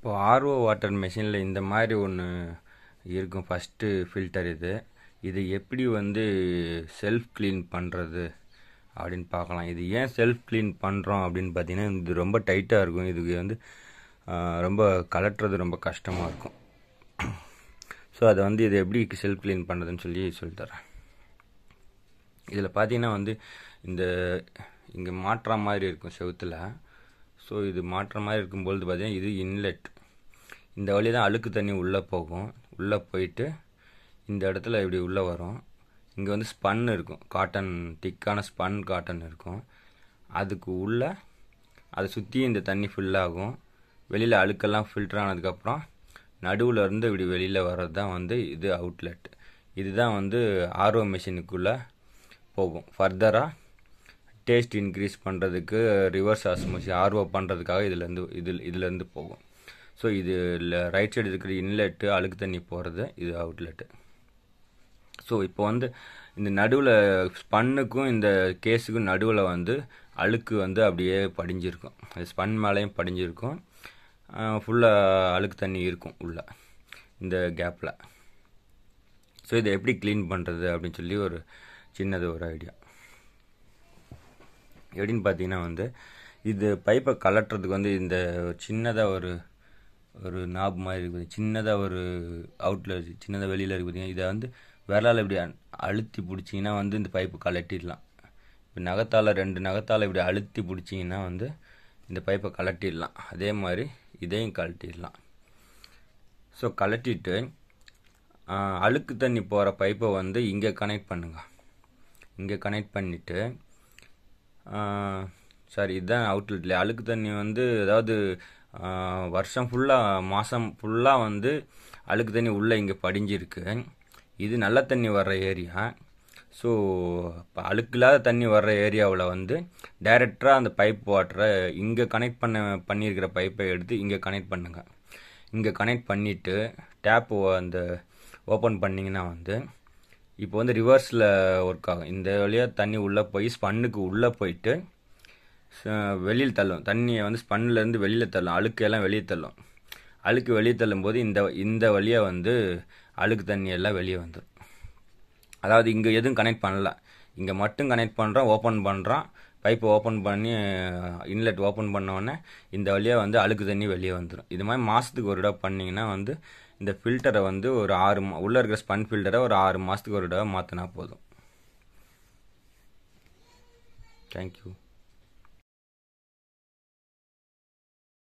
இப்போ RO water மெஷினில் இந்த மாதிரி ஒன்று இருக்கும் ஃபஸ்ட்டு ஃபில்டர் இது இது எப்படி வந்து செல்ஃப் க்ளீன் பண்ணுறது அப்படின்னு பார்க்கலாம் இது ஏன் செல்ஃப் க்ளீன் பண்ணுறோம் அப்படின்னு பார்த்தீங்கன்னா இது ரொம்ப டைட்டாக இருக்கும் இதுக்கு வந்து ஆ, ரொம்ப கலட்டுறது ரொம்ப கஷ்டமாக இருக்கும் ஸோ அதை வந்து இது எப்படி செல்ஃப் க்ளீன் பண்ணுறதுன்னு சொல்லி சொல்லித்தரேன் இதில் பார்த்தீங்கன்னா வந்து இந்த இங்கே மாட்டுற மாதிரி இருக்கும் செவுத்தில் ஸோ இது மாட்டுற மாதிரி இருக்கும்பொழுது பார்த்தீங்கன்னா இது இன்லெட் இந்த வழி தான் அழுக்கு தண்ணி உள்ளே போகும் உள்ளே போயிட்டு இந்த இடத்துல இப்படி உள்ளே வரும் இங்கே வந்து ஸ்பன் இருக்கும் காட்டன் திக்கான ஸ்பன் காட்டன் இருக்கும் அதுக்கு உள்ள அதை சுற்றி இந்த தண்ணி ஃபில்லாகும் வெளியில் அழுக்கெல்லாம் ஃபில்டர் ஆனதுக்கப்புறம் நடுவில் இருந்து இப்படி வெளியில் வர்றது தான் வந்து இது அவுட்லெட் இதுதான் வந்து ஆர்ஓ மிஷினுக்குள்ளே போகும் ஃபர்தராக டேஸ்ட் இன்க்ரீஸ் பண்ணுறதுக்கு ரிவர்ஸ் ஆஸ்மோசி ஆர்ஓ பண்ணுறதுக்காக இதுலேருந்து இதில் இதுலேருந்து போகும் ஸோ இது ரைட் சைடு இருக்கிற இன்லெட்டு அழுக்கு தண்ணி போகிறது இது அவுட்லெட்டு ஸோ இப்போ வந்து இந்த நடுவில் ஸ்பன்னுக்கும் இந்த கேஸுக்கும் நடுவில் வந்து அழுக்கு வந்து அப்படியே படிஞ்சிருக்கும் அது ஸ்பன் மேலேயும் படிஞ்சிருக்கும் ஃபுல்லாக அழுக்கு தண்ணி இருக்கும் உள்ள இந்த கேப்பில் ஸோ இதை எப்படி க்ளீன் பண்ணுறது அப்படின்னு சொல்லி ஒரு சின்னது ஒரு ஐடியா எப்படின்னு பார்த்தீங்கன்னா வந்து இது பைப்பை கலட்டுறதுக்கு வந்து இந்த சின்னதாக ஒரு ஒரு நாப் மாதிரி இருக்குது சின்னதாக ஒரு அவுட்டில் சின்னதாக வெளியில் இருக்குது பார்த்தீங்கன்னா இதை வந்து விரலால் இப்படி அ- அழுத்தி பிடிச்சிங்கன்னா வந்து இந்த பைப்பு கலட்டிடலாம் இப்போ நகத்தால் ரெண்டு நகத்தால் இப்படி அழுத்தி பிடிச்சிங்கன்னா வந்து இந்த பைப்பை கலட்டிடலாம் அதே மாதிரி இதையும் கழட்டிடலாம் ஸோ கலட்டிட்டு ஆ, அழுக்கு தண்ணி போகிற பைப்பை வந்து இங்கே கனெக்ட் பண்ணுங்க இங்கே கனெக்ட் பண்ணிவிட்டு சாரி இதுதான் அவுட்லெட்ல அழுக்கு தண்ணி வந்து அதாவது ஆ, வருஷம் ஃபுல்லாக மாதம் ஃபுல்லாக வந்து அழுக்கு தண்ணி உள்ளே இங்கே படிஞ்சிருக்கு இது நல்ல தண்ணி வர்ற ஏரியா ஸோ இப்போ அழுக்கில்லாத தண்ணி வர்ற ஏரியாவில் வந்து டைரெக்டாக அந்த பைப் வாட்டரை இங்கே கனெக்ட் பண்ண பண்ணியிருக்கிற பைப்பை எடுத்து இங்கே கனெக்ட் பண்ணுங்க இங்கே கனெக்ட் பண்ணிவிட்டு டேப் அந்த ஓப்பன் பண்ணிங்கன்னா வந்து இப்போ வந்து ரிவர்ஸில் ஒர்க் ஆகும் இந்த வழியாக தண்ணி உள்ளே போய் ஸ்பன்னுக்கு உள்ளே போயிட்டு ச- வெளியில் தள்ளும் தண்ணியை வந்து ஸ்பன்லேருந்து வெளியில் தள்ளும் அழுக்கு எல்லாம் வெளியே தள்ளும் அழுக்கு வெளியே தள்ளும் போது இந்த இந்த வழியாக வந்து அழுக்கு தண்ணி எல்லாம் வெளியே வந்துடும் அதாவது இங்கே எதுவும் கனெக்ட் பண்ணல இங்கே மட்டும் கனெக்ட் பண்ணுறோம் ஓப்பன் பண்ணுறோம் பைப்பை ஓப்பன் பண்ணி இன்லெட் ஓப்பன் பண்ண உடனே இந்த வழியாக வந்து அழுக்கு தண்ணி வெளியே வந்துடும் இது மாதிரி மாதத்துக்கு ஒரு தடவை பண்ணிங்கன்னா வந்து இந்த ஃபில்டரை வந்து ஒரு ஆறு மா உள்ளே இருக்கிற ஸ்பன் ஃபில்டரை ஒரு ஆறு மாதத்துக்கு ஒரு தடவை மாற்றினா போதும் தேங்க்யூ